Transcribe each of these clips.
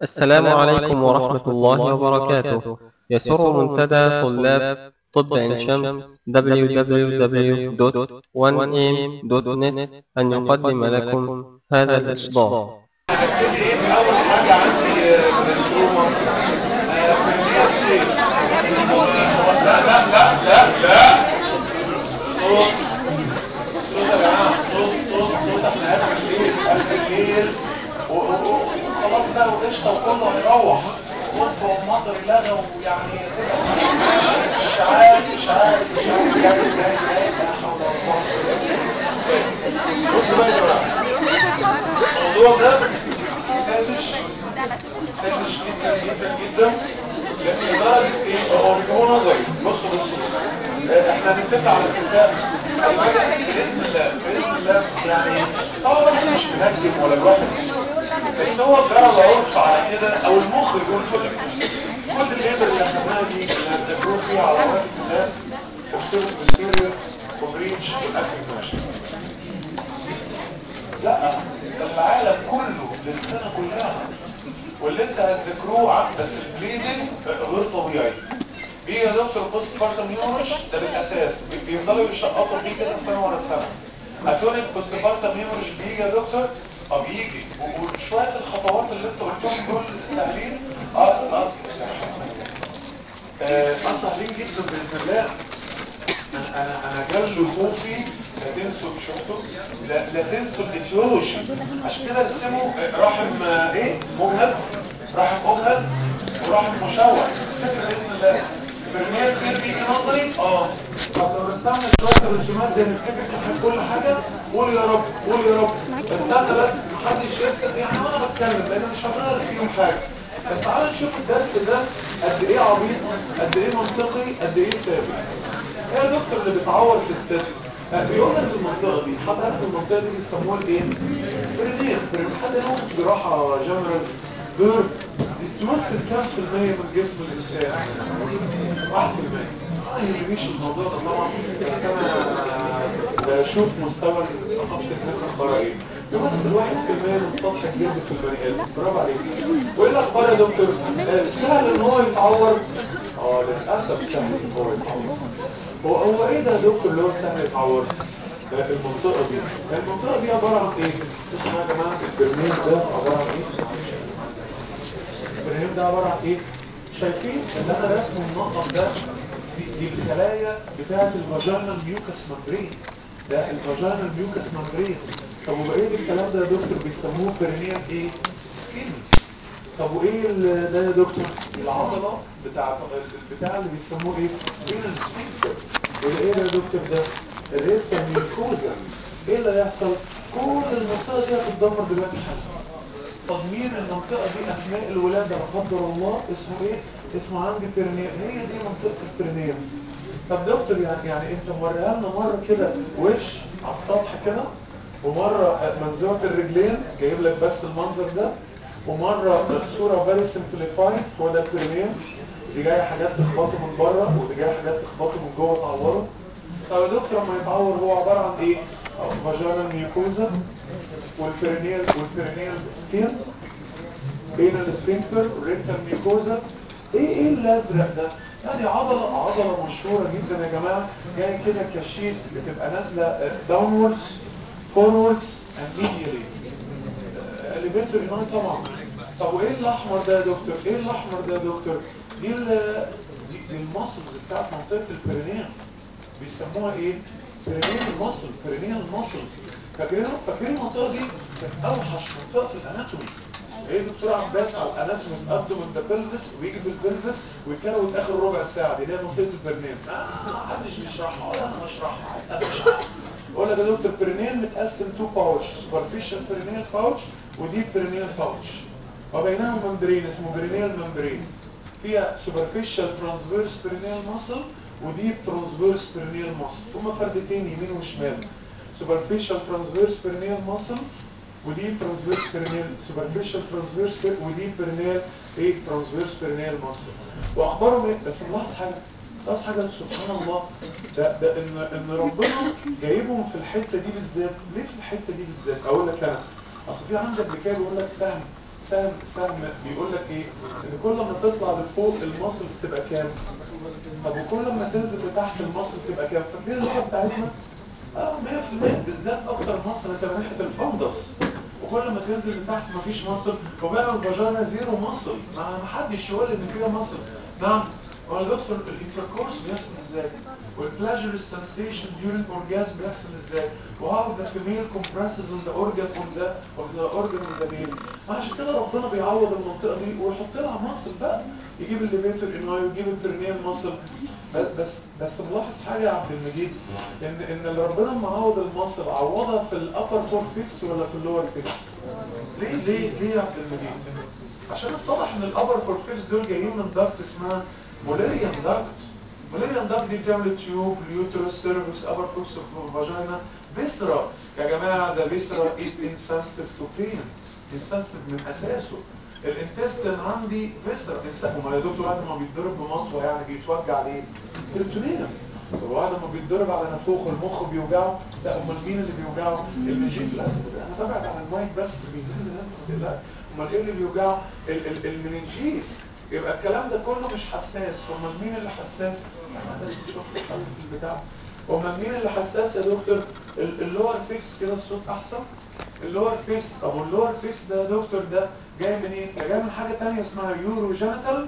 السلام عليكم ورحمة الله وبركاته يسر منتدى طلاب طب عين شمس www.1am.net أن يقدم لكم هذا الإصدار اول حاجه عندي التروما لا لا لا لا لا صوت صوت يا جماعه صوت صوت صوت احنا اخر الليل اخر الليل و- و- و- خلاص بقى وقشطه وكله هيروح اوبا ومطر لغى ويعني اشعاعات اشعاعات اشعاعات جاي جاي جاي لا حول ولا قوه بصوا بقى يا جماعه الموضوع ده ساذج ساذج جدا جدا جدا لدرجه ايه هو بيجيبوه نظري بصوا بصوا آه، احنا هنتفق على الكتاب اولا باذن الله باذن الله يعني طبعا الواحد مش منجم ولا الواحد بس هو جرى العرف على كده او المخ يقول كده كل الابر اللي خدناها دي اللي هتذاكروه فيها على ورق الكتاب اوبسيرف بوستيريور وبريتش والاكل ماشي لا ده العالم كله للسنة كلها واللي انت هتذاكروه عن بس البليدنج غير طبيعي بيه يا دكتور بوست بارتم هيموريج ده بالاساس بي- بيفضلوا يشقطوا فيه كده سنه ورا سنه اتونيك بوست بارتم هيموريج بيجي يا دكتور اه بيجي و- وشويه الخطوات اللي انت قلتهم دول سهلين اه اه اه آه، سهلين جدا باذن الله انا انا انا جل خوفي لا تنسوا شفتوا لا, لا تنسوا الايتيولوجي عشان كده رسموا رحم آه، ايه مجهد رحم مجهد ورحم مشوه فكره باذن الله برنيال كير بيجي نظري اه طب لو رسمنا شويه الرسومات دي نفتكر احنا كل حاجه قول يا رب قول يا رب استنى بس محدش يرسم يعني وانا بتكلم لان مش هغير فيهم حاجه بس تعالى نشوف الدرس ده قد ايه عبيط قد ايه منطقي قد ايه ساذج ايه يا دكتور اللي بيتعور في الست آه، بيقول لك المنطقه دي حضرتك المنطقه دي بيسموها الايه برينير برينير حد يقول جراحه جنرال بيرد دي تمثل كام في المية من جسم الانسان واحد في المية ما يهمنيش الموضوع ده طبعا بس انا بشوف مستوى ثقافه الناس اخبارها ايه يمثل واحد في المية من سطح الجلد في البني ادم برافو عليك وايه الاخبار يا دكتور آه، سهل ان هو يتعور اه للاسف سهل ان هو يتعور هو هو ايه ده يا دكتور اللي هو سهل يتعور آه، المنطقه دي المنطقه دي عباره عن ايه اسمها يا جماعه البرنامج ده عباره عن ايه البرنامج ده عباره عن ايه شايفين اللي انا رسمه المنقط ده دي, دي الخلايا بتاعه الفاجينال ميوكس ممبرين ده الفاجينال ميوكس ممبرين طب وبقيه الكلام ده يا دكتور بيسموه برينيال ايه سكين طب وايه ال- ده يا دكتور العضله بتاع البتاع اللي بيسموه ايه رينال سفنكتر والايه ده يا دكتور ده الريكتال ميوكوزا ايه اللي هيحصل كل المنطقه دي هتتدمر دلوقتي حالا تدمير المنطقه دي اثناء الولاده لا قدر الله اسمه ايه اسمه عندي بيرنيال هي دي منطقه البيرنيال طب دكتور يعني يعني انت موريها لنا مره كده وش على السطح كده ومره منزوعه الرجلين جايب لك بس المنظر ده ومره صوره فيري سمبليفايد هو ده البيرنيال دي جايه حاجات تخبطه من بره ودي جايه حاجات تخبطه من جوه تعوره طب يا دكتور لما يتعور هو عباره عن ايه؟ فاجينال ميوكوزا والبيرنيال والبيرنيال سكين بين السفنكتر والريكتال ميوكوزا ايه ايه الازرق ده؟ ادي عضله عضله مشهوره جدا يا جماعه جايه كده كشيت بتبقى نازله داونوردز فوروردز اند ميديالي اليفيتوري ناي طبعا طب وايه الاحمر ده يا دكتور؟ ايه الاحمر ده يا دكتور؟ دي ال دي, دي الماسلز بتاعت منطقه البرينيال بيسموها ايه؟ برينيال ماسل برينيال ماسلز فاكرين فاكرين المنطقه دي كانت اوحش منطقه في الاناتومي ايه دكتور عباس على الاناتومي تقدم من البلفس ويجي بالبلفس ويكروت اخر ربع ساعه دي اللي هي منطقه البرنين اه محدش بيشرحها ولا انا بشرحها انا بشرحها اقول لك يا دكتور برينيال متقسم تو باوتش سوبرفيشال برينيال باوتش وديب برينيال باوتش وبينهم ممبرين اسمه برينيال ممبرين فيها سوبرفيشال ترانسفيرس برينيال ماسل وديب ترانسفيرس برينيال ماسل هما فردتين يمين وشمال سوبرفيشال ترانسفيرس برينيال ماسل ودي ترانسفيرس بيرنيال سوبرفيشال ترانسفيرس ودي بيرنيال ايه ترانسفيرس بيرنيال مصر واخبارهم ايه بس نلاحظ حاجه نلاحظ حاجه سبحان الله ده ده ان ان ربنا جايبهم في الحته دي بالذات ليه في الحته دي بالذات اقول لك انا اصل في عندك قبل كده بيقول لك سهم سهم سهم بيقول لك ايه ان كل ما تطلع لفوق الماسلز تبقى كام طب وكل ما تنزل لتحت المصل تبقى كام فاكرين اللغه بتاعتنا اه 100% بالذات اكتر مصر انت من ناحيه الفندس وكل ما تنزل لتحت مفيش مصل وبقى الفاجينا زيرو مصل ما ما حدش يقول ان فيها مصل نعم هو يا دكتور الانتركورس بيحصل ازاي والبلاجر سensation during orgasm بيحصل ازاي وهاو ذا فيميل compresses on the organ on the of the organ of the male عشان كده ربنا بيعوض المنطقه دي ويحط لها مصل بقى يجيب الليفيتور اناي ويجيب البرنيال مصل بس بس ملاحظ حاجه يا عبد المجيد ان ان اللي ربنا معوض المصل عوضها في الابر فور فيكس ولا في اللور فيكس ليه ليه ليه يا عبد المجيد عشان اتضح ان الابر فور فيكس دول جايين من ضغط اسمها موليريان ضغط موليريان ضغط دي بتعمل تيوب اليوترس سيرفكس ابر فوكس فاجينا فيسرا يا جماعه ده فيسرا از انسنسيتيف تو بين انسنسيتيف من اساسه الانتستين عندي فيسرا امال يا دكتور بعد ما بيتضرب بمطوه يعني بيتوجع ليه؟ بريتونيا طب بعد ما بيتضرب على نافوخ المخ بيوجعه لا امال مين اللي بيوجعه؟ المنجيك لا انا ببعد عن المايك بس بيزيد ده لا امال ايه اللي بيوجعه؟ ال- ال- المننجيس يبقى الكلام ده كله مش حساس امال مين اللي حساس؟ انا بس بشوف الحل في البتاع امال مين اللي حساس يا دكتور؟ ال- اللور فيكس كده الصوت احسن اللور فيكس طب واللور فيكس ده يا دكتور ده جاي منين؟ ده جاي من حاجه ثانيه اسمها يورو جينيتال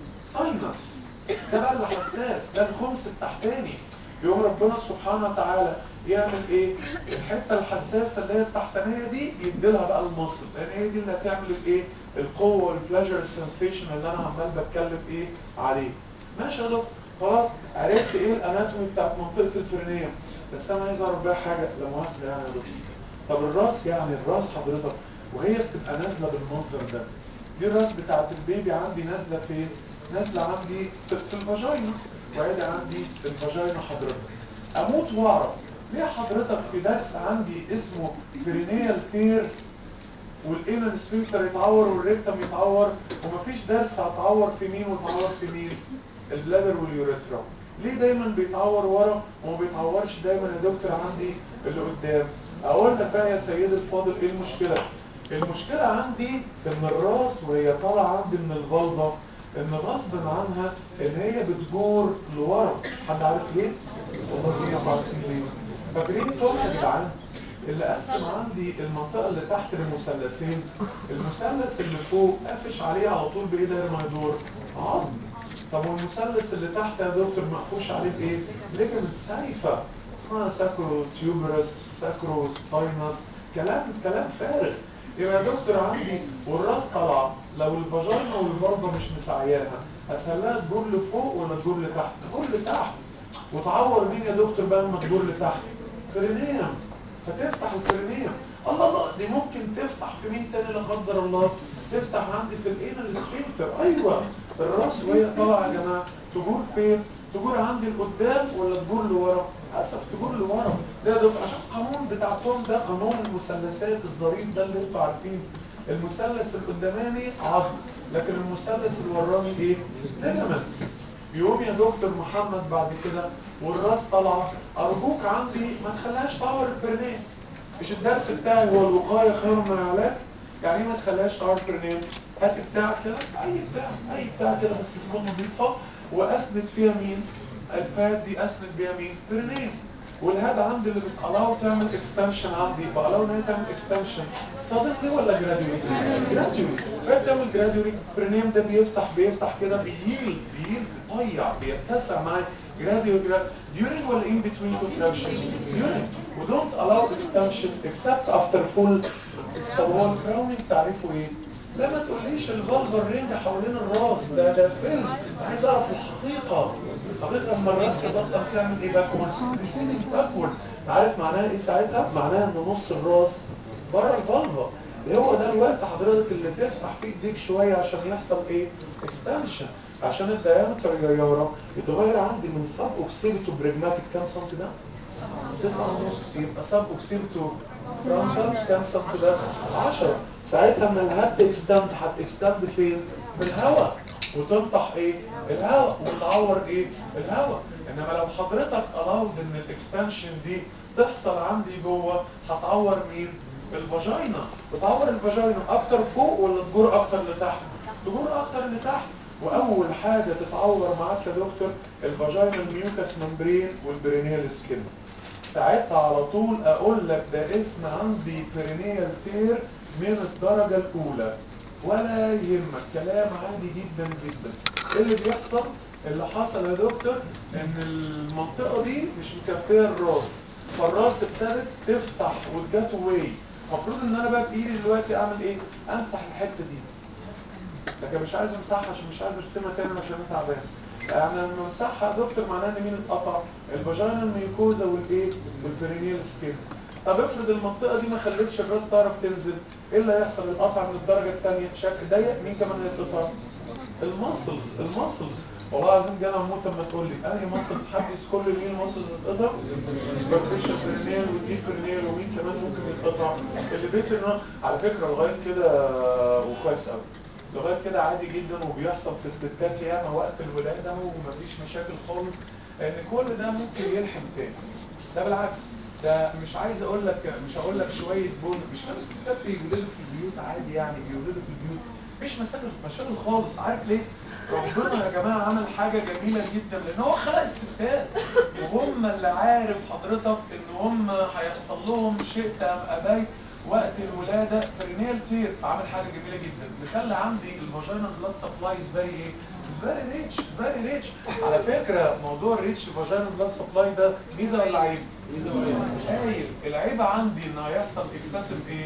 ساينس ده بقى اللي حساس ده الخمس التحتاني يوم ربنا سبحانه وتعالى يعمل ايه الحته الحساسه اللي هي التحتانيه دي يديلها بقى المصل لان هي دي اللي هتعمل الايه القوه والبلاجر سنسيشن اللي انا عمال بتكلم ايه عليه ماشي يا دكتور خلاص عرفت ايه الاناتومي بتاعت منطقه البرينيوم بس انا عايز اعرف بقى حاجه لا مؤاخذه يعني يا دكتور طب الراس يعني الراس حضرتك وهي بتبقى نازله بالمنظر ده دي الراس بتاعت البيبي عندي نازله فين نازله عندي في, في الفاجينا وادي عندي الفاجينا حضرتك اموت واعرف ليه حضرتك في درس عندي اسمه برينيال تير والانال سفنكتر يتعور والريكتم يتعور ومفيش درس هتعور في مين وتعور في مين البلادر واليوريثرا ليه دايما بيتعور ورا وما بيتعورش دايما يا دكتور عندي اللي قدام اقول لك بقى يا سيدي الفاضل ايه المشكله المشكله عندي ان الراس وهي طالعه عندي من الفالفا ان غصب عنها ان هي بتجور لورا حد عارف ليه؟ والله زي ما عارفين ليه فاكرين توم يا جدعان اللي قسم عندي المنطقة اللي تحت لمثلثين المثلث اللي فوق قافش عليه على طول بإيه داير ما يدور عظم طب والمثلث اللي تحت يا دكتور مقفوش عليه بإيه؟ ليجمنت سايفة اسمها ساكرو تيوبرس ساكرو سباينس كلام كلام فارغ يبقى يا دكتور عندي والراس طالعه لو الفاجينا والبربه مش مسعياها اسهلها تجور لفوق ولا تجور لتحت؟ تجور لتحت وتعور مين يا دكتور بقى لما تجور لتحت؟ فرينيوم فتفتح الفرينيوم الله الله دي ممكن تفتح في مين تاني لا قدر الله تفتح عندي في الانال سفنكتر ايوه الراس وهي طالعه يا جماعه تجور فين؟ تجور عندي لقدام ولا تجور لورا؟ للاسف تجور لورا ده ده عشان القانون بتاعتهم ده قانون المثلثات الظريف ده اللي انتوا عارفينه المثلث القداماني عظم لكن المثلث الوراني ايه؟ ليجامنتس يقوم يا دكتور محمد بعد كده والراس طالعه ارجوك عندي ما تخليهاش تعور البرنيه مش الدرس بتاعي هو الوقايه خير من العلاج يعني ايه ما تخليهاش تعور البرنيه هات بتاعك كده اي بتاع اي بتاع كده بس تكون نظيفه واسند فيها مين الباد دي اسند بيها مين برنيه والهاد عندي اللي بتقلاو تعمل اكستنشن عندي بقلاو ان هي تعمل اكستنشن صادقني ولا جراديولي جراديولي فهي بتعمل جراديولي برينيم ده بيفتح بيفتح كده بيهيل بيهيل بيطيع بيتسع معايا جراديولي during ولا in between contraction during we don't allow extension except after full طب هو الكراونينج تعريفه ايه؟ لا ما تقوليش الفالفر رينج حوالين الراس ده ده فيلم عايز اعرف الحقيقه الحقيقه لما الراس تبطل تعمل ايه باكوردز ريسيدنج باكوردز عارف معناها ايه ساعتها معناها ان نص الراس بره الفالفا هو ده الوقت حضرتك اللي تفتح فيه ايديك شويه عشان يحصل ايه اكستنشن عشان الدايمتر يا يارا يتغير عندي من سب اوكسيبتو بريجماتيك كام سم ده تسعة ونص يبقى سب اوكسيبتو فرونتال كام سم ده 10 ساعتها لما الهات اكستند هتكستند فين في الهواء وتنطح ايه الهواء وتعور ايه الهواء انما لو حضرتك الاود ان الاكستنشن دي تحصل عندي جوه هتعور مين الفاجينا بتعور الفاجينا اكتر فوق ولا تجور اكتر لتحت تجور اكتر لتحت واول حاجه تتعور معاك يا دكتور الفاجينا الميوكس ممبرين والبرينيال سكين ساعتها على طول اقول لك ده اسم عندي برينيال تير من الدرجه الاولى ولا يهمك كلام عادي جدا جدا ايه اللي بيحصل اللي حصل يا دكتور ان المنطقه دي مش مكفيه الراس فالراس ابتدت تفتح وتجات واي المفروض ان انا بقى بايدي دلوقتي اعمل ايه امسح الحته دي لكن مش عايز امسحها عشان مش عايز ارسمها تاني عشان انا تعبان يعني لما امسحها يا دكتور معناها ان مين اتقطع الفاجينا الميوكوزا والايه والبرينيال سكين طب افرض المنطقه دي ما خلتش الراس تعرف تنزل ايه اللي هيحصل القطع من الدرجه الثانيه شكل ضيق مين كمان هيتقطع الماسلز الماسلز والله العظيم جانا اموت لما تقول لي انهي ماسلز حد يذكر لي مين الماسلز اتقطع سوبرفيشال برينيال والديب برينيال ومين كمان ممكن يتقطع اللي بيت إنه على فكره لغايه كده وكويس قوي لغايه كده عادي جدا وبيحصل في الستات ياما وقت الولاده ومفيش مشاكل خالص لان كل ده ممكن يلحم تاني ده بالعكس ده مش عايز اقول لك مش هقول لك شويه بون مش كانوا الستات بيولدوا في البيوت عادي يعني بيولدوا في البيوت مفيش مشاكل مشاكل خالص عارف ليه؟ ربنا يا جماعه عمل حاجه جميله جدا لان هو خلق الستات وهم اللي عارف حضرتك ان هم هيحصل لهم شئت ام ابيت وقت الولاده برينيال تير عامل حاجه جميله جدا بيخلي عندي الفاجينا بلاد سبلايز فيري ايه؟ فيري ريتش فيري ريتش على فكره موضوع الريتش فاجينا بلاد سبلاي ده ميزه ولا عيب؟ هايل العيب عندي ان هيحصل اكسسيف ايه؟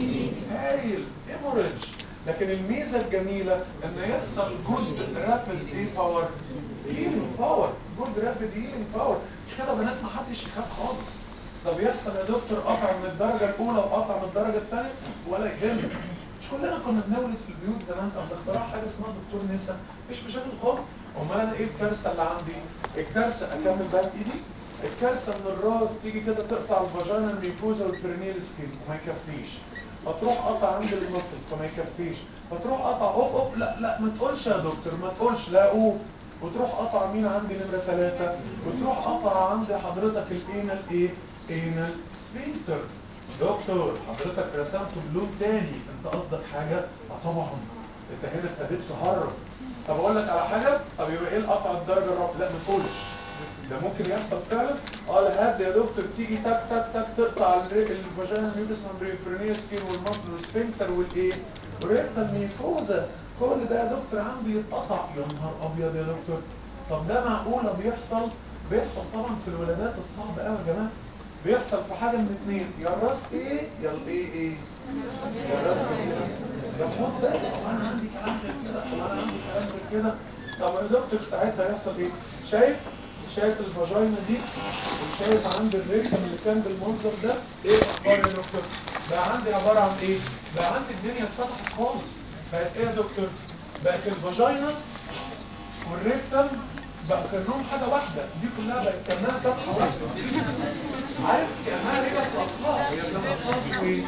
هايل هيموريدج لكن الميزه الجميله ان يحصل جود رابيد ايه باور هيلينج باور جود رابيد هيلينج باور مش كده بنات ما حدش يخاف خالص ده بيحصل يا دكتور قطع من الدرجه الاولى وقطع من الدرجه الثانيه ولا يهمك مش كلنا كنا بنولد في البيوت زمان قبل اختراع حاجه اسمها دكتور نسا مفيش مشاكل خالص امال انا ايه الكارثه اللي عندي الكارثه اكمل بقى بايدي الكارثه ان الراس تيجي كده تقطع الفاجينا الميكوزا والبرينيال سكين وما يكفيش فتروح قطع عند المصل فما يكفيش فتروح قطع اوب اوب لا لا ما تقولش يا دكتور ما تقولش لا قول وتروح قطع مين عندي نمره ثلاثه وتروح قطع عند حضرتك الانال ايه؟ انال سفنكتر دكتور حضرتك رسمته بلون تاني انت قصدك حاجه؟ اه طبعا انت هنا ابتديت تهرب طب اقول لك على حاجه طب يبقى ايه القطع الدرجه الرابعه؟ لا ما تقولش ده ممكن يحصل فعلا اه لحد يا دكتور تيجي تك تك تك تقطع الفاجينا ميوكس ممبرين سكين والمصل والسفنكتر والايه والريكتال ميكوزا كل ده يا دكتور عندي يتقطع يا نهار ابيض يا دكتور طب ده معقوله بيحصل بيحصل طبعا في الولادات الصعبه قوي يا جماعه بيحصل في حاجه من اثنين يا الراس ايه يا الايه ايه يا الراس كده ده خد ده طب انا عندي كلام غير كده طب انا عندي كلام غير كده طب يا دكتور ساعتها يحصل ايه شايف شايف الفاجينا دي وشايف عند الريكتم اللي كان بالمنظر ده ايه الاخبار يا دكتور بقى عندي عباره عن ايه بقى عندي الدنيا اتفتحت خالص بقت ايه يا دكتور بقت الفاجينا والريكتم بقى كانهم حاجه واحده دي كلها بقت كانها فتحه واحده عارف كانها رجعت لاصلها هي كان اصلها اسمه ايه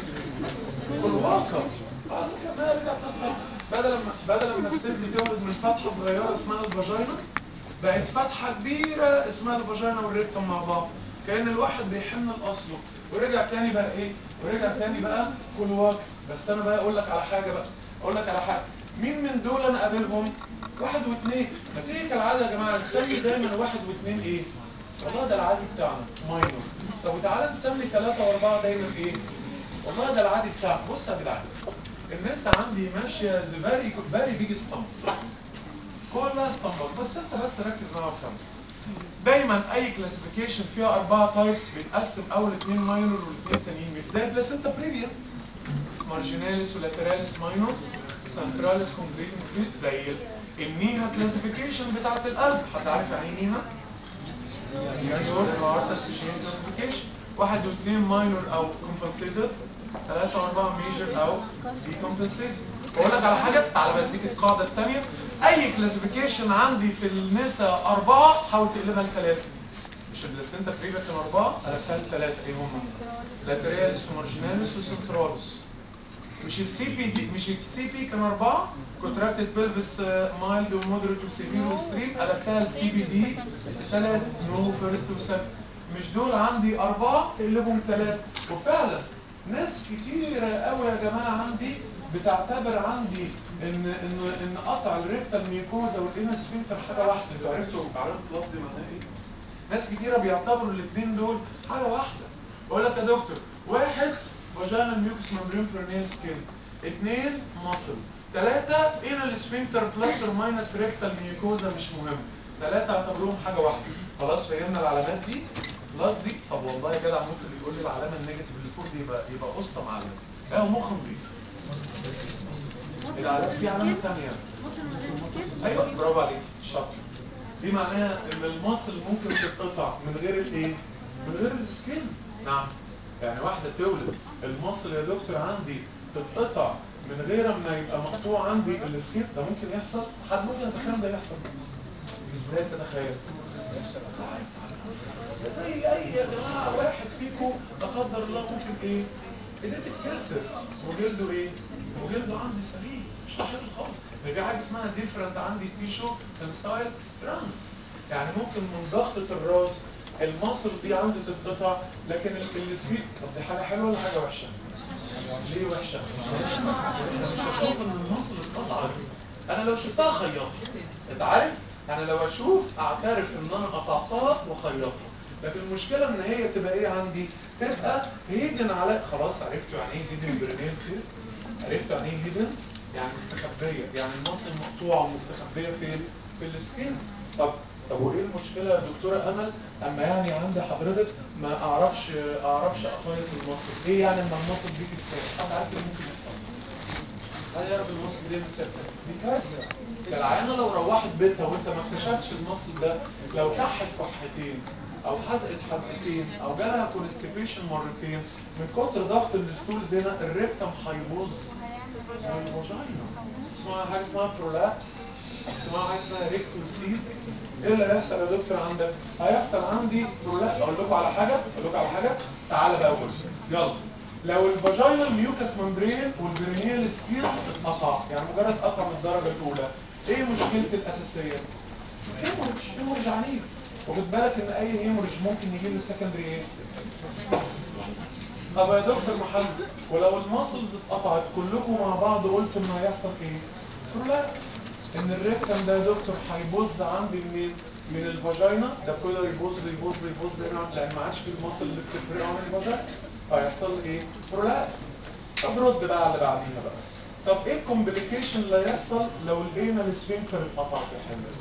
كلواقه خلاص كانها رجعت لاصلها بدل ما بدل ما الست تولد من فتحه صغيره اسمها الفاجينا بقت فتحة كبيرة اسمها الفاجينا والريكتوم مع بعض كأن الواحد بيحن لأصله ورجع تاني بقى ايه ورجع تاني بقى كل واقع بس انا بقى اقول لك على حاجة بقى اقول لك على حاجة مين من دول انا قابلهم واحد واثنين ما تيجي كالعادة يا جماعة نسمي دايما واحد واثنين ايه والله ده العادي بتاعنا ماينور طب وتعالى نسمي ثلاثة واربعة دايما ايه والله ده العادي بتاعنا بص يا جدعان الناس عندي ماشية فيري فيري بيج ستامب كلها اسطمبات بس انت بس ركز معايا وفهم دايما اي كلاسيفيكيشن فيها اربعه تايبس بيتقسم اول اثنين ماينور والاثنين التانيين زي البلاسينتا بريفيا مارجيناليس ولاتراليس ماينور سنتراليس كومبليت كومبليت زي النيها كلاسيفيكيشن بتاعت القلب حد عارف يعني ايه نيها؟ ماينور ارتر سيشين كلاسيفيكيشن واحد واثنين ماينور او كومبنسيتد ثلاثة وأربعة ميجر أو ديكومبنسيتد بقول لك على حاجة تعالى بديك القاعدة الثانية أي كلاسيفيكيشن عندي في النساء أربعة حاول تقلبها لثلاثة مش البلاسينتا بريفا كان أربعة قلبتها لثلاثة إيه هم؟ لاترياليس ومارجيناليس وسنتراليس مش السي بي دي مش السي بي كان أربعة كونتراكتد بلفس مايلد ومودريت وسيفير وستريم قلبتها لسي بي دي ثلاثة نو فيرست وسكند مش دول عندي أربعة تقلبهم ثلاثة وفعلا ناس كتيرة قوي يا جماعة عندي بتعتبر عندي ان ان ان قطع الريكتال ميوكوزا والانس سفنكتر حاجة واحدة انتوا عرفتوا عرفتوا الكلاس دي معناها ايه؟ ناس كتيرة بيعتبروا الاثنين دول حاجة واحدة بقول لك يا دكتور واحد فاجانا ميوكس ممبرين برينيال سكين اثنين مصل ثلاثة انال سفنكتر بلس اور ماينس ريكتال ميوكوزا مش مهم ثلاثة اعتبروهم حاجة واحدة خلاص فهمنا العلامات دي بلس دي طب والله يا جدع ممكن يقول لي العلامة النيجاتيف اللي فوق دي يبقى يبقى قسطة معلم ايه مخ نضيف العلامة دي علامة ثانية ايوه برافو عليك شاطر دي معناها ان المصل ممكن تتقطع من غير الايه من غير السكين نعم يعني واحده تولد المصل يا دكتور عندي تتقطع من غير ما يبقى مقطوع عندي السكين ده ممكن يحصل حد ممكن يتخيل ده يحصل ازاي تتخيل ده زي اي يا جماعه واحد فيكم لا قدر الله ممكن ايه ايديه تتكسر وجلده ايه وجلده عندي سليم مش مشاكل خالص ده في حاجه اسمها ديفرنت عندي تيشو تنسايل سترانس يعني ممكن من ضغطه الراس المصل دي عندي تتقطع لكن السبيد طب دي حاجه حلوه ولا حاجه وحشه؟ ليه وحشه؟ مش هشوف ان المصل اتقطعت انا لو شفتها خيطها انت عارف؟ يعني لو اشوف اعترف ان انا قطعتها وخيطها لكن المشكله ان هي تبقى ايه عندي؟ تبقى هيدن على خلاص عرفتوا يعني ايه هيدن برينيل كده؟ عرفتوا يعني ايه هيدن؟ يعني مستخبيه يعني المصل مقطوعه ومستخبيه فين؟ في السكين طب طب وايه المشكله يا دكتوره امل اما يعني عند حضرتك ما اعرفش اعرفش اخيط المصل ايه يعني اما المصل دي تتساب انا عارف ايه ممكن يحصل هل يعرف المصل دي تتساب دي كارثه ده العيانه لو روحت بيتها وانت ما اكتشفتش المصل ده لو كحت كحتين او حزقت حزقتين او جالها كونستيبيشن مرتين من كتر ضغط الستولز هنا الريكتم هيبوظ من الفاجينا اسمها حاجه اسمها برولابس اسمها حاجه اسمها ريكتوسيد ايه اللي هيحصل يا دكتور عندك؟ هيحصل عندي برولابس اقول لكم على حاجه اقول لكم على حاجه تعالى بقى قول يلا لو الفاجينا ميوكس ممبرين والبرينيال سكير اتقطع يعني مجرد قطع من الدرجه الاولى ايه مشكلتي الاساسيه؟ هيموريج هيموريج عنيف وخد بالك ان اي هيموريج ممكن يجي له سكندري ايه؟ طب يا دكتور محمد ولو الماسلز اتقطعت كلكم مع بعض قلتوا ان هيحصل ايه؟ برولابس ان الريكتم ده يا دكتور هيبوظ عندي منين؟ من الفاجينا ده كله يبوظ يبوظ يبوظ هنا لان ما عادش في المصل اللي بتفرقه عن الفاجينا فيحصل ايه؟ برولابس طب رد بقى على اللي بعديها بقى طب ايه الكومبليكيشن اللي هيحصل لو الانال سفنكتر اتقطع في الحمل؟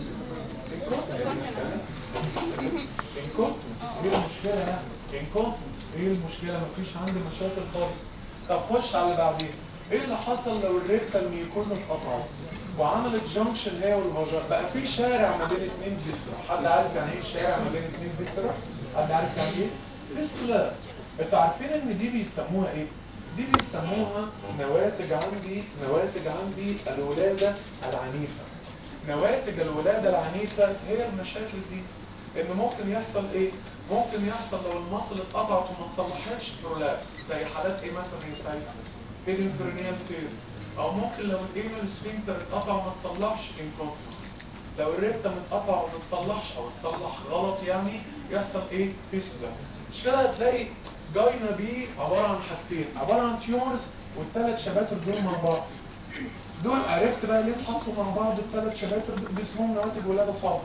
انكونتنس ايه المشكله يعني؟ انكونتنس ايه المشكله؟ مفيش عندي مشاكل خالص طب خش على اللي بعدين ايه اللي حصل لو الريكتال ميوكوزا اتقطعت وعملت جنكشن هي والفاجينا بقى في شارع ما بين اثنين فيسرا حد عارف يعني ايه شارع ما بين اثنين فيسرا حد عارف يعني ايه فيستولا انتوا عارفين ان دي بيسموها ايه دي بيسموها نواتج عندي نواتج عندي الولاده العنيفه نواتج الولاده العنيفه هي المشاكل دي ان ممكن يحصل ايه ممكن يحصل لو المصل اتقطعت وما تصلحتش برولابس زي حالات ايه مثلا يا سيد هيدن برينيال تير او ممكن لو الايميل سفنكتر اتقطع وما تصلحش انكونتنس لو الريكتم اتقطع وما تصلحش او اتصلح غلط يعني يحصل ايه فيستولا مش كده هتلاقي جاينا بي عباره عن حاجتين عباره عن تيومرز والثلاث شباتر دول مع بعض دول عرفت بقى ليه اتحطوا مع بعض الثلاث شباتر دول اسمهم نواتج ولاده صعبه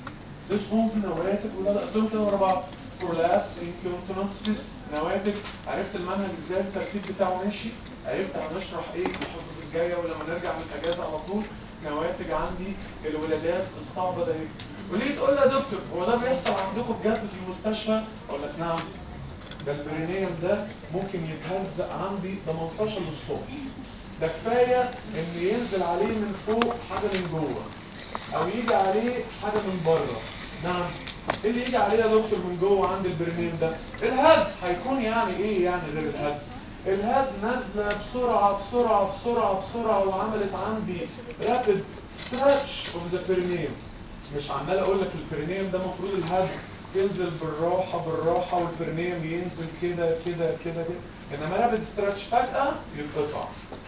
اسمهم نواتج ولاده قلتهم كده ورا بعض برولابس انكونتنس نواتج عرفت المنهج ازاي الترتيب بتاعه ماشي عرفت هنشرح ايه الحصص الجايه ولما نرجع من الاجازه على طول نواتج عندي الولادات الصعبه ده ايه وليه تقول لي يا دكتور هو ده بيحصل عندكم بجد في المستشفى اقول لك نعم ده البرينيوم ده ممكن يتهزق عندي 18 للصبح ده كفايه ان ينزل عليه من فوق حاجه من جوه او يجي عليه حاجه من بره نعم ايه اللي يجي عليه يا دكتور من جوه عند البرنين ده الهد هيكون يعني ايه يعني غير الهد الهد نازله بسرعه بسرعه بسرعه بسرعه وعملت عندي رابid stretch of the perineum مش عمال اقول لك البرينيوم ده المفروض الهد ينزل بالراحه بالراحه والبرنيوم ينزل كده كده كده كده انما رابد ستراتش فجاه ينقطع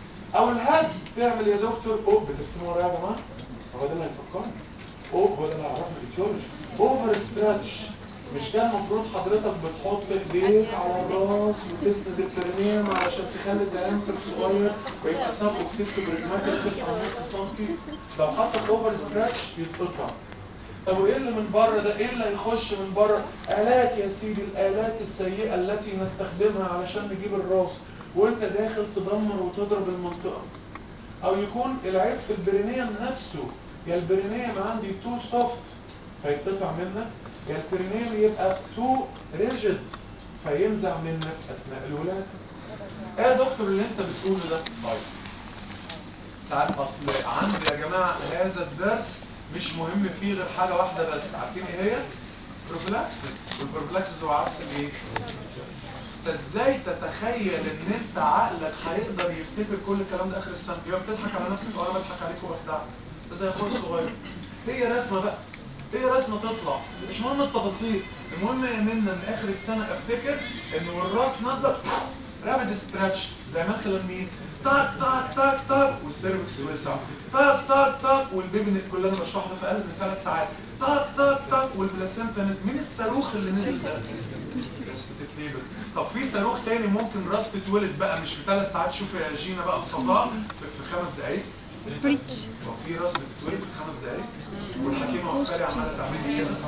او الهد تعمل يا دكتور او بترسموا ورايا يا جماعه هو ده اللي هيفكرني او هو ده اللي هيعرفنا الايتيولوجي اوفر ستراتش مش كان المفروض حضرتك بتحط ايديك على الراس وتسند البرنيم علشان تخلي الدايمتر صغير ويبقى ساب اوكسيد بريجماتيك 9.5 سم لو حصل اوفر ستريتش يتقطع طب وايه اللي من بره ده ايه اللي هيخش من بره الات يا سيدي الالات السيئه التي نستخدمها علشان نجيب الراس وانت داخل تدمر وتضرب المنطقه او يكون العيب في البرينيوم نفسه يا البرينيوم عندي تو سوفت فيتقطع منك يا البرينيوم يبقى تو ريجيد فينزع منك اثناء الولاده ايه يا دكتور اللي انت بتقوله ده طيب تعال اصل عندي يا جماعه هذا الدرس مش مهم فيه غير حاجه واحده بس عارفين ايه هي بروفلاكسس والبروفلاكسس هو عكس الايه انت ازاي تتخيل ان انت عقلك هيقدر يفتكر كل الكلام ده اخر السنه يبقى بتضحك على نفسك وانا بضحك عليك وبخدعك ده زي اخويا الصغير هي رسمه بقى هي رسمه تطلع مش مهم التفاصيل المهم يا منا ان اخر السنه افتكر ان والراس نازله رابد ستريتش زي مثلا مين تاك تاك تاك تاك والسيرفكس وسع تاك تاك تاك والبيبي كلنا بشرحه في اقل من ثلاث ساعات تاك تاك تاك والبلاسينتا نزل. مين الصاروخ اللي نزل ده؟ بتتليبر طب في صاروخ تاني ممكن راس تتولد بقى مش في ثلاث ساعات شوف يا جينا بقى الفظاع في في خمس دقايق بريتش طب في راس بتتولد في خمس دقايق والحكيمه وفالي عماله تعمل لي كده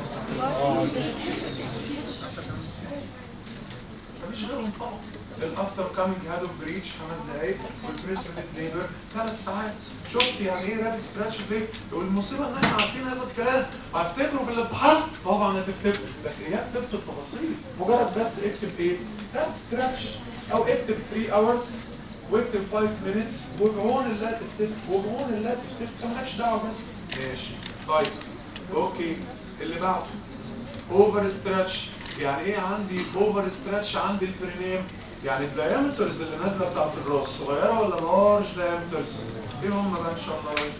مفيش غيرهم طبعا الافتر كامينج هاد اوف بريتش خمس دقايق والبريسبت ليبر ثلاث ساعات شفت يعني ايه راب ستراتش ليه والمصيبه ان احنا عارفين هذا الكلام وهفتكروا في الامتحان طبعا هتفتكروا بس اياك تكتب تفاصيل مجرد بس اكتب ايه راب ستراتش او اكتب 3 اورز واكتب 5 مينتس وبعون الله تفتكر وبعون الله تفتكر مالكش دعوه بس ماشي طيب اوكي اللي بعده اوفر ستريتش يعني ايه عندي اوفر ستريتش عندي البرينيم يعني الدايمترز اللي نازله بتاعت الراس صغيره ولا لارج دايمترز ايه هم بقى ان شاء الله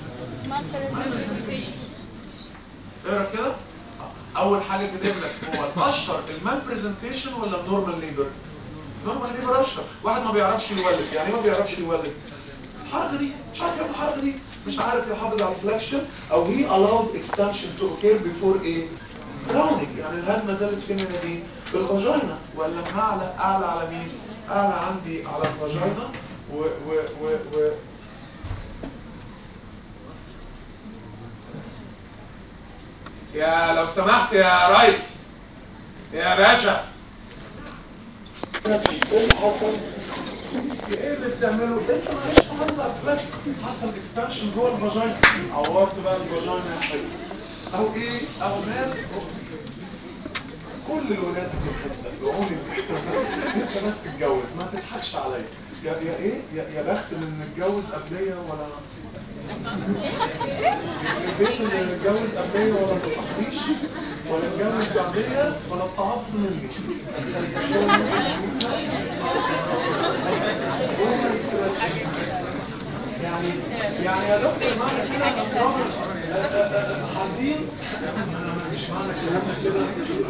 اقرا كده اول حاجه كاتب لك هو الاشهر المان برزنتيشن ولا النورمال ليبر نورمال ليبر اشهر واحد ما بيعرفش يولد يعني ايه ما بيعرفش يولد الحركه دي مش عارف يعمل الحركه دي مش عارف يحافظ على الفلكشن او هي allowed extension to occur before ايه كرونيك يعني الهاد ما زالت فين هنا دي في الفاجينا ولا اعلى اعلى على مين اعلى عندي على الفاجينا و و و و يا لو سمحت يا ريس يا باشا ايه اللي حصل؟ ايه اللي بتعمله؟ انت معلش حافظ على الفلاش حصل اكستنشن جوه الفاجينا عورت بقى الفاجينا يا حبيبي او ايه؟ او مال كل الولاد بتتحسن بعون انت بس اتجوز ما تضحكش عليا يا يا ايه يا, يا بخت اللي متجوز قبليه ولا البيت اللي متجوز قبليه ولا ما صاحبيش ولا اتجوز بعديه ولا اتعص مني يعني يعني يا دكتور معنى كده ان الراجل حزين مش معنى كلامك كده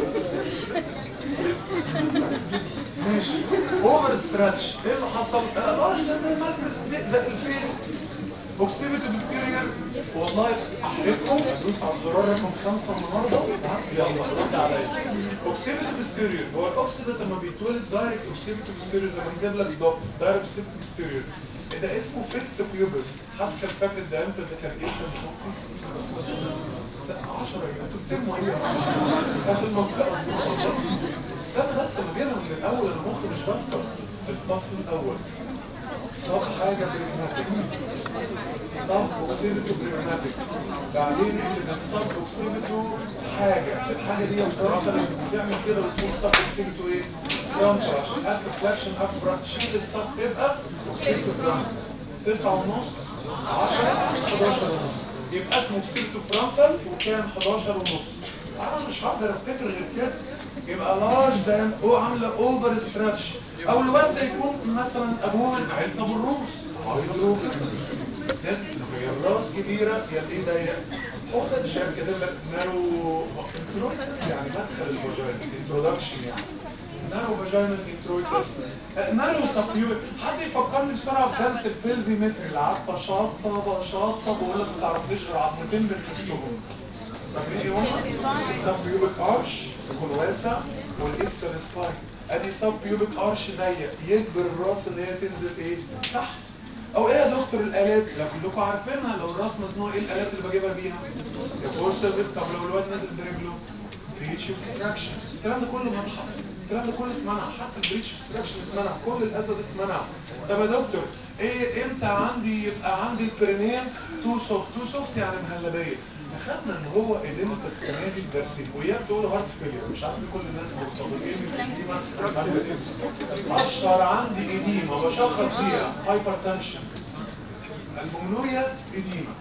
ماشي اوفر ستراتش ايه اللي حصل؟ لارج ده زي الملبس زي الفيس اوكسيبيتو بسكيرير والله احرجكم ادوس على الزرار رقم خمسة النهارده يلا رد عليا اوكسيبيتو بسكيرير هو الاوكسيبيت لما بيتولد دايركت اوكسيبيتو بسكيرير زي ما نجيب لك بالظبط دايركت اوكسيبيتو بسكيرير ده اسمه فيست بيوبس حد كان فاكر الدايمتر ده كان ايه كان سنتي 10 انتوا بتسموا ايه في المنطقه استنى بس انا جايبها من الاول انا مخي مش بفكر الفصل الاول صاب حاجه بريجماتيك صاب اوكسيبيتو بريجماتيك بعدين اكتب الصاب اوكسيبيتو حاجه الحاجه دي فرونتال بتعمل كده وتقول صاب اوكسيبيتو ايه فرونتال عشان اخد فلاكشن افرا شيل الصاب تبقى اوكسيبيتو فرونتال 9 ونص 10 11 ونص يبقى اسمه اوكسيبيتو فرونتال وكان 11 ونص انا مش هقدر افتكر غير كده يبقى لارج دان هو عامله اوفر ستراتش او الواد ده يكون مثلا ابوه من عيلته بالروس يا الراس كبيره يا الايه ضيق هو ده الشاب كده لك نارو انترويتس يعني مدخل الفاجينا انترودكشن يعني نارو فاجينا انترويتس نارو سبيوت حد يفكرني بسرعه في درس البلفي متر اللي قعدت اشطب اشطب واقول لك ما تعرفنيش غير عظمتين بنحسهم فاكرين ايه هما؟ السب بيوبك ارش يكون واسع والاسفل سباين ادي سب بيوبك ارش ضيق يجبر الراس ان هي تنزل ايه؟ تحت او ايه يا دكتور الالات لو كلكم عارفينها لو الراس مزنوقه ايه الالات اللي بجيبها بيها؟ يا فورس طب لو الواد نازل برجله بريتش اكستراكشن الكلام ده كله منحط الكلام ده كله اتمنع حتى البريتش اكستراكشن اتمنع كل الاذى ده اتمنع طب يا دكتور ايه امتى عندي يبقى عندي البرينيم تو سوفت تو سوفت يعني مهلبيه اخدنا ان هو اديمة السنه دي الدرسين وياك تقول هارت فيلير مش عارف كل الناس مرتبطين بالإديمة. اشهر عندي اديمه بشخص بيها هايبر تنشن البومنوريا اديمه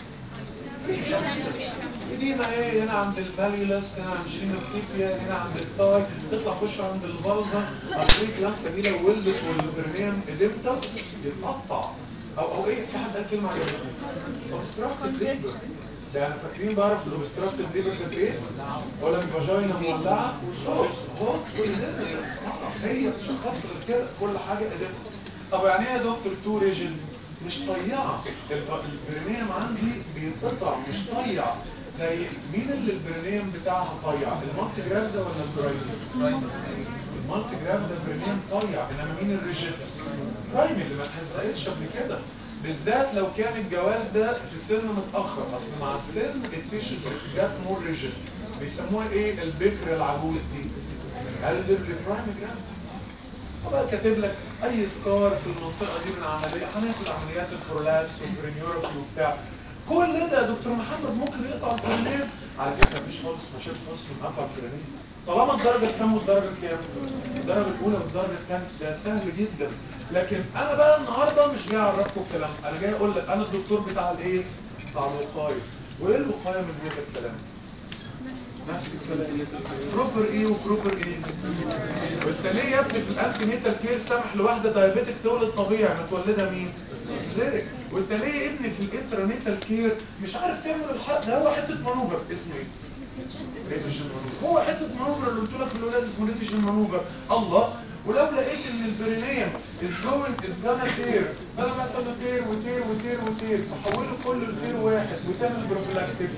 اديمه ايه هنا عند الماليولس هنا عند الشينوكتيبيا هنا عند الثاي تطلع خش عند الفالفا هتلاقي لمسه دي لو ولدت والبرنيم اديمتس يتقطع او او ايه في حد قال كلمه على اوبستراكتد ليبر ده انا فاكرين بعرف الاوبستراكتد ليبر ده ايه ولا الفاجينا مولعه وصوص هو كل ده آه، هي بتشخص غير كده كل حاجه اديمه طب يعني ايه يا دكتور تو ريجن مش طيعة الب- البرنيم عندي بينقطع مش طيع زي مين اللي البرنيم بتاعها طيع المالتي جراف ده ولا البرايمي المالتي جراف ده البرنيم طيع انما مين الريجيد برايمي اللي ما اتهزقتش قبل كده بالذات لو كان الجواز ده في سن متاخر اصل مع السن التيشوز بتجات مور ريجيد بيسموها ايه البكر العجوز دي الالدرلي برايمي جراف طبعا كاتب لك اي سكار في المنطقه دي من عمليه هناخد عمليات البرولابس والبرينيورتي وبتاع كل ده يا دكتور محمد ممكن يقطع البرينير على فكره مفيش خالص مشاكل خالص من قطع البرينير طالما الدرجه كام والدرجه كام الدرجه الاولى والدرجه الثانيه ده سهل جدا لكن انا بقى النهارده مش جاي اعرفكم الكلام انا جاي اقول لك انا الدكتور بتاع الايه بتاع الوقايه وايه الوقايه من هذا الكلام نفس الكلام بروبر ايه وبروبر ايه وانت ليه يا ابني في الانتي نيتال كير سامح لواحده دايابيتك تولد طبيعي ما تولدها مين ليه وانت ليه يا ابني في الانترا نيتال كير مش عارف تعمل الحق ده هو حته مانوفر اسمه ايه ريفيجن مانوفر هو حته مانوفر اللي قلت لك في الولاد اسمه ريفيجن مانوفر الله ولو لقيت ان البرينيم از جوينج از جانا تير بدل ما يحصل له تير وتير وتير وتير تحوله كله لتير واحد وتعمل بروفيلاكتيك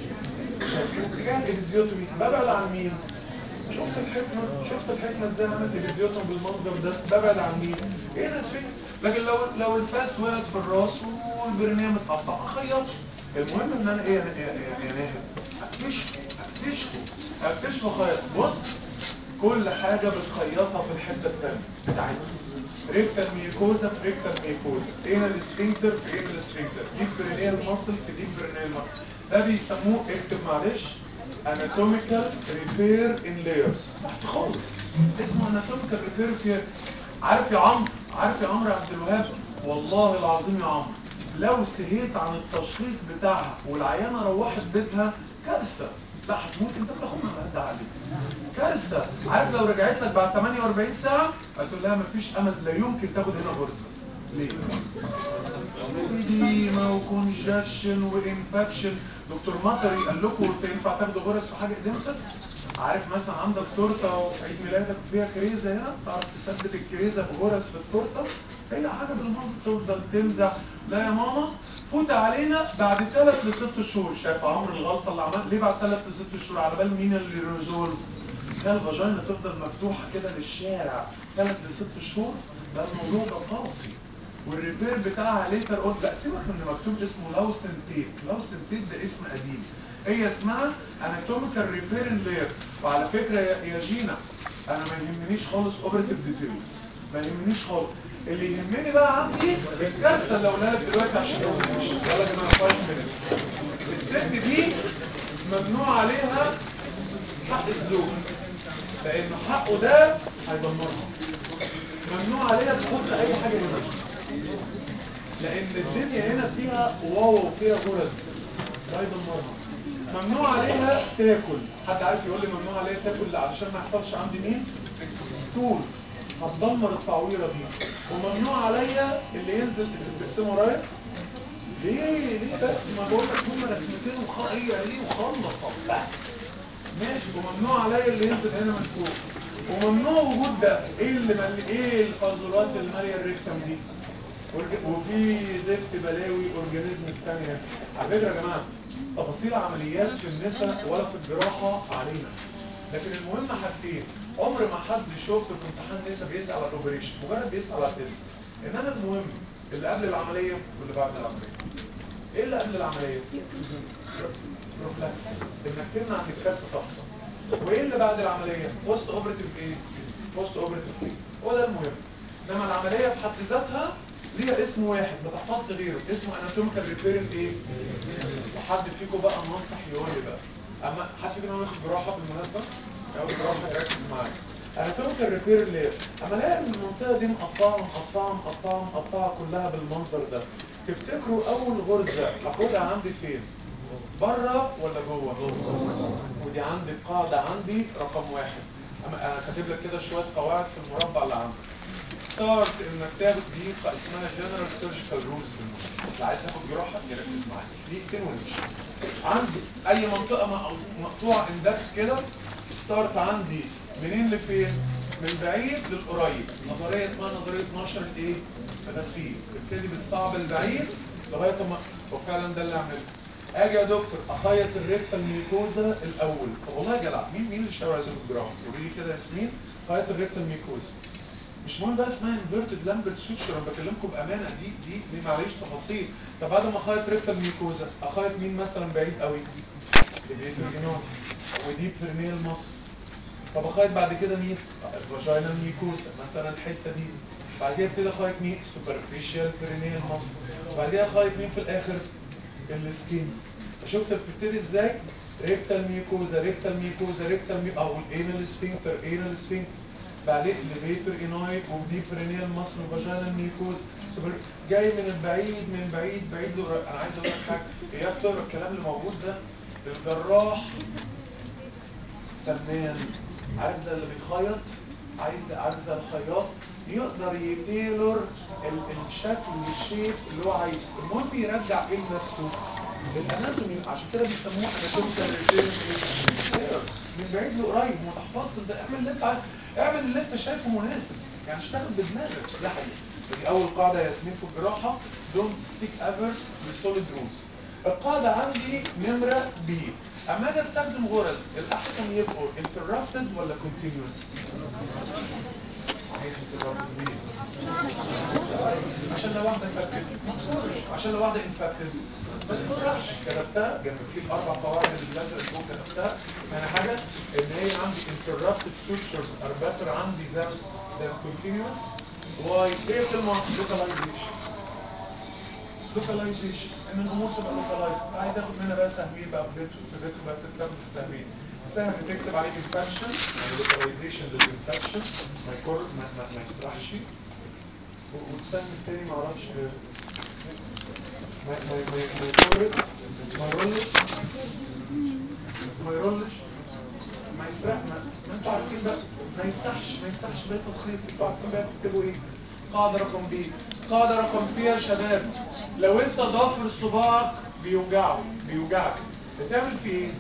اتجاه الفيزيوتومي ببعد عن مين؟ شفت الحكمة شفت الحكمة ازاي عملت الفيزيوتوم بالمنظر ده ببعد عن مين؟ ايه ده شيء لكن لو لو الفاس ولد في الراس والبرنامج متقطع اخيطه المهم ان انا ايه يا يا يا يا ناهد اكتشفه اكتشفه اكتشفه خيط بص كل حاجة بتخيطها في الحتة الثانية بتاعتها ريكتال ميكوزا في ريكتال ميكوزا ايه السفنكتر في ايه السفنكتر ديب برينيال ماسل في ديب برينيال ماسل ده بيسموه اكتب معلش anatomical repair in layers تحت خالص اسمه anatomical repair في عارف يا عمرو عارف يا عمرو يا عبد الوهاب والله العظيم يا عمرو لو سهيت عن التشخيص بتاعها والعيانه روحت بيتها كارثه لا هتموت انت بتاخدها مهدى عليك كارثه عارف لو رجعت لك بعد 48 ساعه هتقول لها مفيش امل لا يمكن تاخد هنا غرزه ليه؟ اديمه وكونجشن وانفكشن دكتور مطري قال لكم تنفع تاخدوا غرز في حاجه قدام بس عارف مثلا عندك تورته وعيد ميلادك فيها كريزه هنا تعرف تثبت الكريزه بغرز في التورته هي حاجه بالمنظر تفضل تمزح لا يا ماما فوت علينا بعد ثلاث لست شهور شايف عمرو الغلطه اللي عمل ليه بعد ثلاث لست شهور على بال مين اللي ريزولف تخيل الفاجينا تفضل مفتوحه كده للشارع ثلاث لست شهور ده الموضوع ده قاسي والريبير بتاعها ليتر اون لا سيبك من اللي مكتوب اسمه لوسنتيت لوسنتيت ده اسم قديم هي اسمها اناتوميكال ريبير لير وعلى فكره يا يا جينا انا ما يهمنيش خالص اوبريتيف ديتيلز ما يهمنيش خالص اللي يهمني بقى عندي الكارثه اللي اقولها لك دلوقتي عشان ما تموتش يلا كمان 5 minutes الست دي ممنوع عليها حق الزوج لان حقه ده هيدمرها ممنوع عليها تحط اي حاجه هنا لان الدنيا هنا فيها واو وفيها غرز ده يدمرها ممنوع عليها تاكل حد عارف يقول لي ممنوع عليها تاكل علشان ما يحصلش عندي مين ستولز هتدمر التعويره دي وممنوع عليا اللي ينزل اللي بترسمه رايح ليه ليه بس ما بقول لك هم رسمتين وخ ايه ايه وخلص لا ماشي وممنوع عليا اللي ينزل هنا من فوق وممنوع وجود ده ايه اللي مل... ايه الفازورات اللي ماليه الريكتم دي أورج- وفي زفت بلاوي اورجانيزمز ثانيه على فكره يا جماعه تفاصيل عمليات في النساء ولا في الجراحه علينا لكن المهم حاجتين عمر ما حد شفت في امتحان نساء بيسال على الاوبريشن مجرد بيسال على الاسم انما المهم اللي قبل العمليه واللي بعد العمليه ايه اللي قبل العمليه بروفلاكسس انك تمنع ان الكسر تحصل وايه اللي بعد العمليه بوست اوبريتيف ايه بوست اوبريتيف ايه هو ده المهم انما العمليه في حد ذاتها ليها اسم واحد ما تحفظش غيره اسمه اناتوميكال ريبيرنت ايه وحد فيكم بقى ناصح يقول لي بقى اما حد فيكم يعمل جراحه بالمناسبه او جراحه ركز معايا اناتوميكال ريبير ليه اما الاقي ان المنطقه دي مقطعه مقطعه مقطعه مقطعه كلها بالمنظر ده تفتكروا اول غرزه هاخدها عندي فين بره ولا جوه ودي عندي القاعده عندي رقم واحد اما انا كاتب لك كده شويه قواعد في المربع اللي عندك ستارت انك تاخد دقيقه اسمها جنرال سيرجيكال رولز اللي عايز ياخد جراحه يركز معايا دقيقتين ونمشي عندي اي منطقه مق- مقطوعه اندكس كده ستارت عندي منين لفين من بعيد للقريب نظريه اسمها نظريه نشر الايه الغسيل ابتدي بالصعب البعيد لغايه ما وفعلا ده اللي اعمله اجي يا دكتور اخيط الريكتال ميكوزا الاول طب والله يا جدع مين مين اللي شاور عايز ياخد جراحه قولي لي كده يا ياسمين خيط الريكتال ميكوزا مش مهم بقى اسمها انفيرتد لامبرت سوتشر انا بكلمكم بامانه دي دي دي معلش تفاصيل طب بعد ما اخيط ريكتال ميكوزا اخيط مين مثلا بعيد قوي البيترينول ودي بيرنيال مصر طب اخيط بعد كده مين الفاجينال ميكوزا مثلا الحته دي بعد كده ابتدي اخيط مين سوبرفيشال بيرنيال مصر بعد كده اخيط مين في الاخر السكين شفت بتبتدي ازاي ريكتال ميكوزا ريكتال ميكوزا ريكتال مي او الانال سفنكتر انال سفنكتر بعدين الليفيتر اناي ودي برينيال مصر وفاجينال ميكوز سوبر جاي من البعيد من بعيد بعيد لقريب انا عايز اقول لك حاجه اياك تقرا الكلام اللي موجود ده الجراح فنان عارف زي اللي بيخيط عايز عارف زي الخياط يقدر يتيلر ال- الشكل والشيب اللي هو عايزه المهم يرجع ايه لنفسه الاناتومي عشان كده بيسموه اناتوميكال ريفيرنس من بعيد لقريب وما تحفظش انت اعمل اللي انت عايز اعمل اللي انت شايفه مناسب يعني اشتغل بدماغك ده حقيقي دي اول قاعده يا ياسمين في الجراحه دونت ستيك ايفر لسوليد رولز القاعده عندي نمره بي اما اجي استخدم غرز الاحسن يبقوا انتربتد ولا كونتينوس صحيح interrupted ليه؟ عشان لو واحده انفكتد عشان لو واحده انفكتد ما تسرحش كتبتها جنب في الاربع قواعد اللي الازرق فوق كتبتها يعني حاجه ان هي عندي interrupted sutures are better عندي than than continuous واي هي كلمه localization لوكاليزيشن ان الامور تبقى لوكالايزد عايز اخد منها بقى سهمين بقى في بيته في بيته بقى تكتب السهمين سهم تكتب عليه انفكشن يعني لوكاليزيشن للانفكشن ما يكر ما, ما, ما يسرحش و- والسهم التاني ما اعرفش ما ما ما ما يكر ما يرولش ما يرولش ما يسرح ما, ما انتوا عارفين بقى ما يفتحش ما يفتحش بيت الخيط انتوا عارفين بقى تكتبوا ايه قاعدة رقم بي قاعدة رقم سي يا شباب لو انت ضافر صباعك بيوجعه بيوجعك بتعمل فيه ايه؟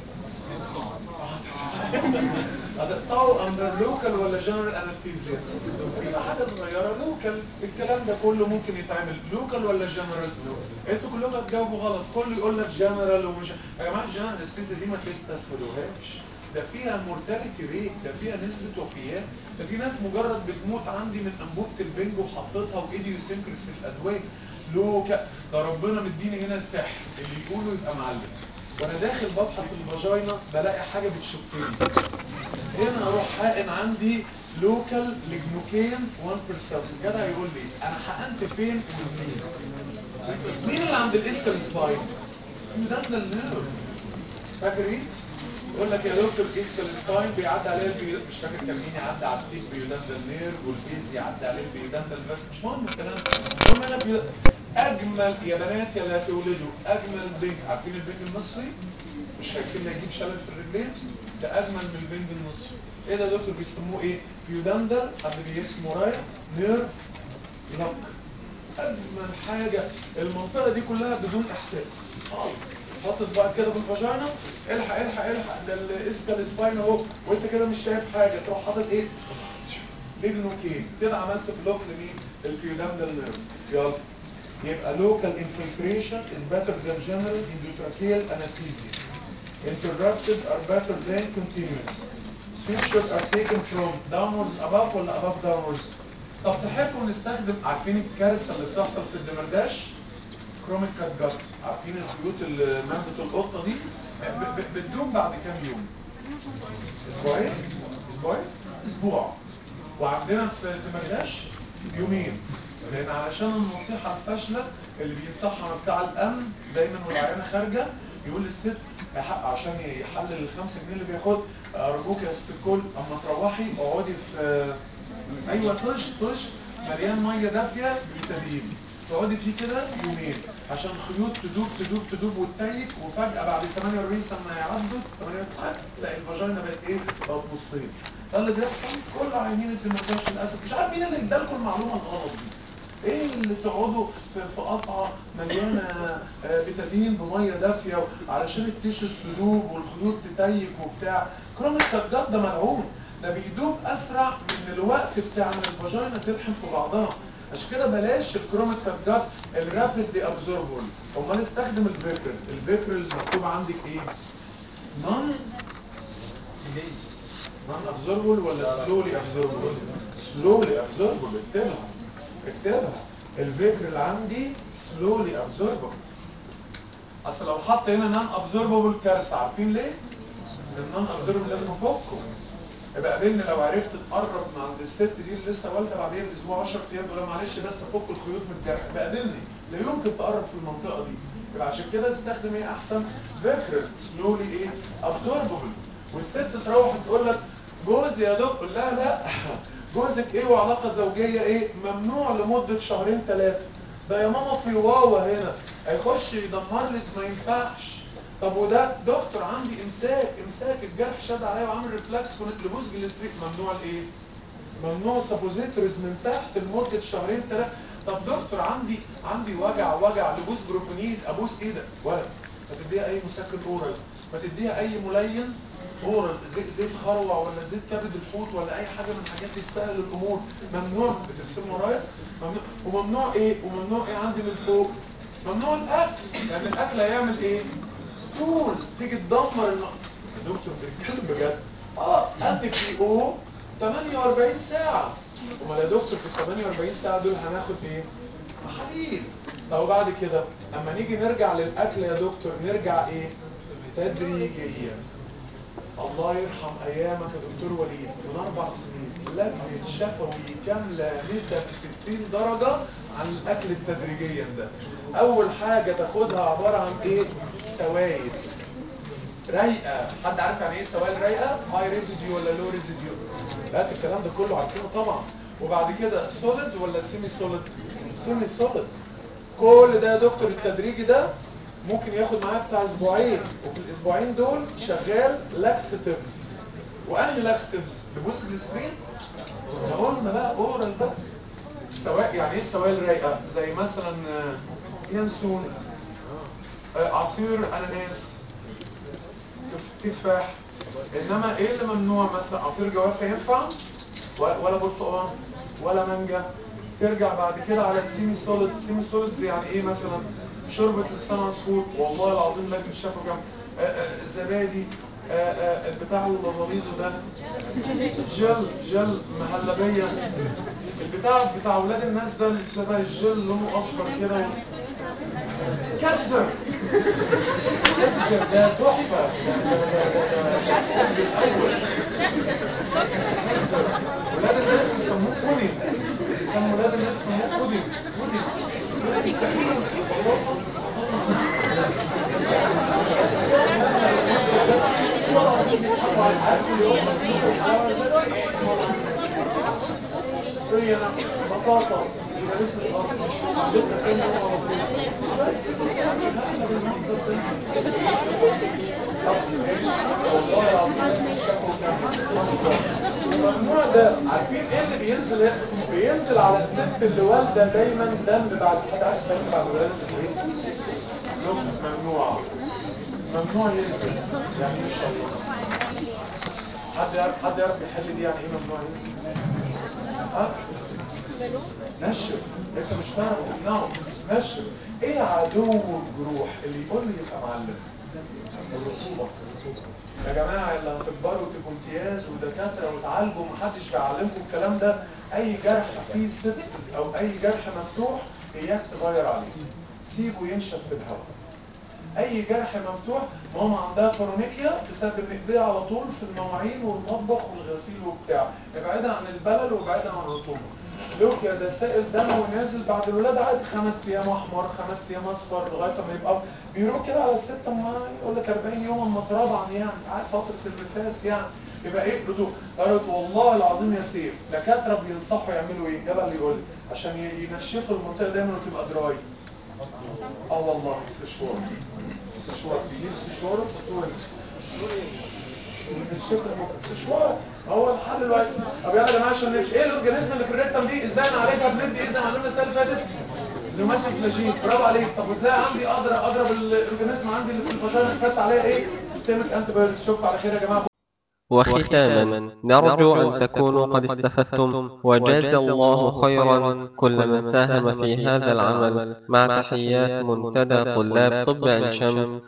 هتقطعه اندر لوكال ولا جنرال انستيزيا؟ بيبقى حاجه صغيره لوكال الكلام ده كله ممكن يتعمل لوكال ولا جنرال؟ انتوا كلكم هتجاوبوا غلط كله يقول لك جنرال ومش يا جماعه الجنرال انستيزيا دي ما تستسهلوهاش ده فيها مورتاليتي ريت ده فيها نسبه وفيات ده في ناس مجرد بتموت عندي من انبوبه البنج وحطيتها وايديوسينكرسي الادويه لوكا ده ربنا مديني هنا السحر اللي يقوله يبقى معلم وانا داخل بفحص الفاجينا بلاقي حاجه بتشكني هنا اروح حقن عندي لوكال لجنوكين 1% جدع يقول لي انا حقنت فين ومنين مين اللي عند الاسكال سباين ده ده النيرف فاكر ايه يقول لك يا دكتور اسكال سباين بيعدي عليه البي مش فاكر كان مين يعدي على التيك بيودندل نيرف والبيز يعدي عليه البيودندل بس مش مهم الكلام ده المهم انا بي... اجمل يا بنات يا لا تولدوا اجمل بنج عارفين البنج المصري مش هيكون يجيب شلل في الرجلين ده اجمل من البنج المصري ايه ده يا دكتور بيسموه ايه بيودندل حد اسمه رايت نيرف لوك اجمل حاجه المنطقه دي كلها بدون احساس خالص حط صباعك كده بالفاجينا الحق الحق الحق ده الاسكال سباين اهو وانت كده مش شايف حاجه تروح حاطط ايه ليجنوكين كده عملت بلوك لمين الفيودامنال نيرف يلا يبقى local infiltration is better than general endotracheal anesthesia interrupted are better than continuous sutures are taken from downwards above ولا above downwards طب تحبوا نستخدم عارفين الكارثه اللي بتحصل في الدمرداش كروميك كات عارفين الخيوط اللي مادة القطه دي ب- ب- بتدوم بعد كام يوم اسبوعين اسبوعين اسبوع وعندنا في دمرداش يومين لان علشان النصيحه الفاشله اللي بينصحها بتاع الامن دايما والعيانه خارجه يقول للست يحق عشان يحلل الخمسة جنيه اللي بياخد ارجوك يا ست الكل اما تروحي اقعدي في ايوه طش طش مليان ميه دافيه بيتدين تقعدي فيه كده يومين عشان الخيوط تدوب تدوب تدوب وتتيك وفجاه بعد 48 ساعه ما يعدوا 8 ساعات تلاقي الفاجينا بقت ايه؟ بقت نصين ده اللي بيحصل كل عيانين الدمرداش للاسف مش عارف مين اللي ادالكم المعلومه الغلط دي ايه اللي تقعدوا في, في قصعه مليانه آه، بتادين بميه دافيه علشان التيشوز تدوب والخيوط تتيك وبتاع كروميك كاتجات ده ملعون ده بيدوب اسرع من الوقت بتاع ان الفاجينا تلحم في بعضها عشان كده بلاش الكروميك كاتجات الرابيدلي ابزوربل امال استخدم الفيبرل الفيبرل مكتوب عندك ايه؟ نون نون ابزوربل ولا سلولي ابزوربل؟ سلولي ابزوربل اكتبها اكتبها الفكر اللي عندي سلولي ابزوربل اصل لو حط هنا نون ابزوربل كارثه عارفين ليه؟ النون ابزوربل لازم افكه يبقى قابلني لو عرفت تقرب من عند الست دي اللي لسه والده بعديها باسبوع 10 ايام ولا معلش بس افك الخيوط من الجرح يبقى قابلني لا يمكن تقرب في المنطقه دي يبقى عشان كده استخدم ايه احسن؟ فكر سلولي ايه؟ ابزوربل والست تروح تقول لك جوزي يا دكتور لا لا جوزك ايه وعلاقه زوجيه ايه؟ ممنوع لمده شهرين ثلاثه ده يا ماما في واوا هنا هيخش يدمر لك ما ينفعش طب وده دكتور عندي امساك امساك الجرح شد عليا وعامل ريفلكس كنت لبوس جليسريك ممنوع الايه؟ ممنوع سابوزيتوريز من تحت لمده شهرين ثلاثه طب دكتور عندي عندي وجع وجع لبوس بروبونيد ابوس ايدك ولا ما تديها اي مسكن اورال ما تديها اي ملين اورال زيت زيت خروع ولا زيت كبد الحوت ولا اي حاجه من الحاجات دي تسهل الامور ممنوع بترسم ورايا ممنوع وممنوع ايه وممنوع ايه عندي من فوق ممنوع الاكل لان الاكل هيعمل ايه ستولز تيجي تدمر الم... يا دكتور بتتكلم بجد اه قد بي او 48 ساعه امال يا دكتور في ال 48 ساعه دول هناخد ايه محاليل طب بعد كده اما نيجي نرجع للاكل يا دكتور نرجع ايه تدريجيا الله يرحم ايامك يا دكتور وليد من اربع سنين لجنه شفوي كامله نسب 60 درجه عن الاكل التدريجيا ده اول حاجه تاخدها عباره عن ايه سوائل رايقه حد عارف يعني ايه سوائل رايقه هاي ريزيديو ولا لو ريزيديو لا الكلام ده كله عارفينه طبعا وبعد كده سوليد ولا سيمي سوليد سيمي سوليد كل ده يا دكتور التدريجي ده ممكن ياخد معايا بتاع اسبوعين وفي الاسبوعين دول شغال لاكستيفز وانهي لاكستيفز لبوس جليسرين ده قلنا بقى اورال بقى سواء يعني ايه سوائل رايقه زي مثلا آه، ينسون آه، عصير اناناس تف- تفاح انما ايه اللي ممنوع مثلا عصير جوافه ينفع و- ولا برتقال ولا مانجا ترجع بعد كده على السيمي سوليد سيمي سوليدز يعني ايه مثلا شوربه لسان عصفور والله العظيم لكن الشفا كام آه، آه، زبادي آه، آه، البتاع اللي ده جل جل مهلبيه البتاع بتاع اولاد الناس ده اللي شبه الجل لونه اصفر كده و... كسر كسر ده تحفه ده ده ده ده الاول كسر ولاد الناس يسموه بودنج يسموا ولاد الناس يسموه بودنج بودنج هي بطاطا لسه الارض عندنا كام يوم على طول بس بس هذا بالمنظر ده والله العظيم الشكوى الممنوع ده عارفين ايه اللي بينزل هنا؟ بينزل على الست اللي والده دايما دم بعد حد عارف دم بعد الولاده اسمه ايه؟ نقطة ممنوع ممنوع ينزل يعني ان شاء الله حد يعرف حد يعرف يحل دي يعني ايه ممنوع ينزل؟ ها؟ بالون نشف انت مش هتعرف تقنعه نشف ايه عدو الجروح اللي يقول لي يبقى معلم الرطوبه يا جماعه اللي هتكبروا تبقوا امتياز ودكاتره وتعالجوا محدش بيعلمكم الكلام ده اي جرح فيه سبسس او اي جرح مفتوح اياك تغير عليه سيبه ينشف في الهواء اي جرح مفتوح ماما عندها كورونيكيا بسبب ان ايديها على طول في المواعين والمطبخ والغسيل وبتاع ابعدها عن البلل وابعدها عن الرطوبه لوكيا ده سائل دم ونازل بعد الولاده عادي خمس ايام احمر خمس ايام اصفر لغايه ما يبقى بيروح كده على الست ما يقول لك 40 يوم اما طبعا يعني عارف فتره النفاس يعني يبقى ايه رطوبه قالت والله العظيم يا سيف دكاتره بينصحوا يعملوا ايه؟ يلا اللي يقول لي عشان ينشفوا المنطقه دايما وتبقى دراي اه والله استشوار استشوار بيجيب استشوار استشوار هو الحل الوحيد طب يلا يا جماعه عشان نمشي ايه الاورجانيزم اللي في الريكتم دي ازاي نعالجها بندي ايه زي ما عملنا السنه اللي فاتت نماسك فلاجين برافو عليك طب وازاي عندي اقدر اضرب الاورجانيزم عندي اللي في الفاجينا اللي فات عليها ايه سيستمك انتي بايوتكس اشوفكم على خير يا جماعه وختاما نرجو أن تكونوا قد استفدتم وجاز الله خيرا كل من ساهم في هذا العمل مع تحيات منتدى طلاب طب عين شمس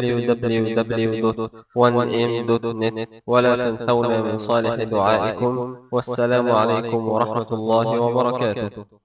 www.1m.net ولا تنسونا من صالح دعائكم والسلام عليكم ورحمة الله وبركاته